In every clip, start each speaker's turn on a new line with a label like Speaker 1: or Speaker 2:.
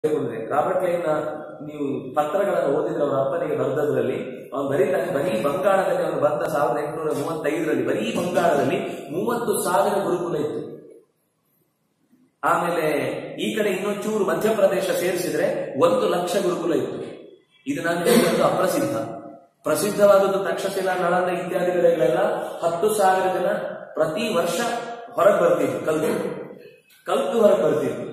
Speaker 1: ಅಂದ್ರೆ ರಾಬರ್ಟ್ ಕ್ಲೈನ್ ನೀವು ಪತ್ರಗಳನ್ನು ಓದಿದ್ರೆ ಅವರ ಅಪ್ಪನಿಗೆ ಬರೆದದ್ರಲ್ಲಿ ಅವನು ಬರೀತಾನೆ ಬರೀ ಬಂಗಾಳದಲ್ಲಿ ಅವನು ಬಂದ ಸಾವಿರದ ಎಂಟುನೂರ ಮೂವತ್ತೈದರಲ್ಲಿ ಬರೀ ಬಂಗಾಳದಲ್ಲಿ ಮೂವತ್ತು ಸಾವಿರ ಗುರುಕುಲ ಇತ್ತು ಆಮೇಲೆ ಈ ಕಡೆ ಇನ್ನೊಂಚೂರು ಮಧ್ಯಪ್ರದೇಶ ಸೇರಿಸಿದ್ರೆ ಒಂದು ಲಕ್ಷ ಗುರುಕುಲ ಇತ್ತು ಇದು ನಾನು ಹೇಳಿದ್ದು ಅಪ್ರಸಿದ್ಧ ಪ್ರಸಿದ್ಧವಾದದ್ದು ತಕ್ಷಶಿಲಾ ನಳಂದ ಇತ್ಯಾದಿಗಳೆಲ್ಲ ಹತ್ತು ಸಾವಿರ ಜನ ಪ್ರತಿ ವರ್ಷ ಹೊರಗೆ ಬರ್ತಿದ್ರು ಕಲ್ತು ಕಲ್ತು ಹೊರಗೆ ಬರ್ತಿದ್ರು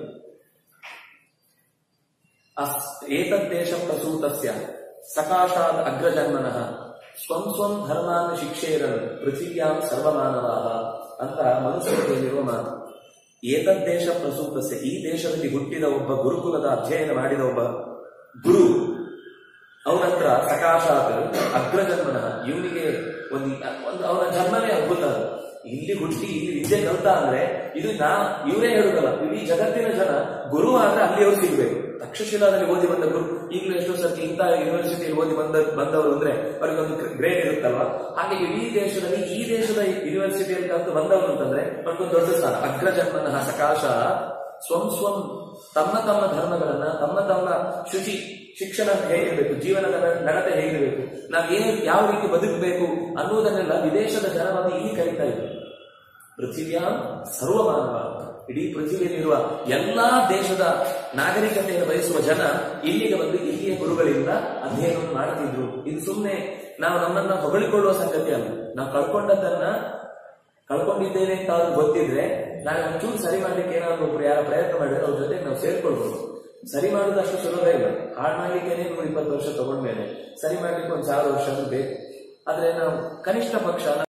Speaker 1: ಅಸ್- ಏತದ್ದೇಶ ಪ್ರಸೂತಸ್ಯ ಸಕಾಶಾದ ಅಗ್ರಜನ್ಮನಃ ಸ್ವಂ ಸ್ವಂ ಧರ್ಮಾನ್ ಶಿಕ್ಷೇರನ್ ಪೃಥಿವ್ಯಾಂ ಸರ್ವಮಾನವಾಹ ಅಂತ ಮನುಸ್ಮೃತಿಯಲ್ಲಿರುವ ಮಾತು ಏತದ್ದೇಶ ಪ್ರಸೂತಸ್ಯ ಈ ದೇಶದಲ್ಲಿ ಹುಟ್ಟಿದ ಒಬ್ಬ ಗುರುಕುಲದ ಅಧ್ಯಯನ ಮಾಡಿದ ಒಬ್ಬ ಗುರು ಅವನತ್ರ ಸಕಾಶಾತ್ ಅಗ್ರಜನ್ಮನಃ ಇವನಿಗೆ ಒಂದು ಒಂದು ಅವನ ಜನ್ಮನೇ ಅದ್ಭುತ ಅದು ಇಲ್ಲಿ ಹುಟ್ಟಿ ಇಲ್ಲಿ ವಿದ್ಯೆ ಕಲ್ತ ಅಂದ್ರೆ ಇದು ನಾ ಇವರೇ ಹೇಳುದಲ್ಲ ಇಡೀ ಜಗತ್ತಿನ ಜನ ಗುರು ಆದ್ರೆ ಅಲ್ಲಿಯವರು ಸಿಗ್ಬೇಕು ತಕ್ಷಶಿಲಾದಲ್ಲಿ ಓದಿ ಬಂದ ಗುರು ಈಗಲೂ ಎಷ್ಟೋ ಸರ್ತಿ ಇಂಥ ಯೂನಿವರ್ಸಿಟಿಯಲ್ಲಿ ಓದಿ ಬಂದ ಬಂದವರು ಅಂದ್ರೆ ಅವರಿಗೆ ಒಂದು ಗ್ರೇಡ್ ಇರುತ್ತಲ್ವಾ ಹಾಗೆ ಇಡೀ ದೇಶದಲ್ಲಿ ಈ ದೇಶದ ಯೂನಿವರ್ಸಿಟಿಯಲ್ಲಿ ಕಲ್ತು ಬಂದವರು ಅಂತಂದ್ರೆ ಅವ್ರಿಗೊಂದು ದೊಡ್ಡ ಸ್ಥಾನ ಅಗ್ರಜನ್ಮನಃ ಸಕಾಶ ಸ್ವಂ ಸ್ವಂ ತಮ್ಮ ತಮ್ಮ ಧರ್ಮಗಳನ್ನ ತಮ್ಮ ತಮ್ಮ ಶುಚಿ ಶಿಕ್ಷಣ ಹೇಗಿರಬೇಕು ಜೀವನದ ನ- ನಡತೆ ಹೇಗಿರಬೇಕು ನಾವು ಏನ್ ಯಾವ ರೀತಿ ಬದುಕಬೇಕು ಅನ್ನುವುದನ್ನೆಲ್ಲ ವಿದೇಶದ ಜನವಾಗಿ ಇಲ್ಲಿ ಕಲಿತಾ ಇದ್ರು ಪೃಥಿವಿಯ ಸರ್ವಮಾನವ ಇಡೀ ಪೃಥ್ವಿಯಲ್ಲಿರುವ ಎಲ್ಲಾ ದೇಶದ ನಾಗರಿಕತೆಯನ್ನು ಬಯಸುವ ಜನ ಇಲ್ಲಿಗೆ ಬಂದು ಇಲ್ಲಿಯ ಗುರುಗಳಿಂದ ಅಧ್ಯಯನವನ್ನು ಮಾಡ್ತಿದ್ರು ಇದು ಸುಮ್ಮನೆ ನಾವು ನಮ್ಮನ್ನ ಹೊಗಳಿಕೊಳ್ಳುವ ಸಂಗತಿ ಅಲ್ಲ ನಾವು ಕಳ್ಕೊಂಡದ್ದನ್ನ ಕಳ್ಕೊಂಡಿದ್ದೇನೆ ಅಂತ ಅವ್ರಿಗೆ ಗೊತ್ತಿದ್ರೆ ನಾನು ಒಂಚೂರು ಸರಿ ಮಾಡ್ಲಿಕ್ಕೆ ಏನಾದ್ರು ಒಬ್ರು ಯಾರ ಪ್ರಯತ್ನ ಮಾಡಿದ್ರೆ ಅವ್ರ ಜೊತೆ ನಾವು ಸೇರ್ಕೊಳ್ಬಹುದು ಸರಿ ಮಾಡೋದು ಅಷ್ಟು ಸುಲಭ ಇಲ್ಲ ಹಾಳು ಮಾಡ್ಲಿಕ್ಕೇನೆ ನೂರ ಇಪ್ಪತ್ತು ವರ್ಷ ತಗೊಂಡ್ಮೇಲೆ ಸರಿ ಮಾಡ್ಲಿಕ್ಕೆ ಒಂದ್ ಸಾವಿರ ವರ್ಷ ಬೇಕು ಆದ್ರೆ ನಾವು ಕನಿಷ್ಠ ಪಕ್ಷ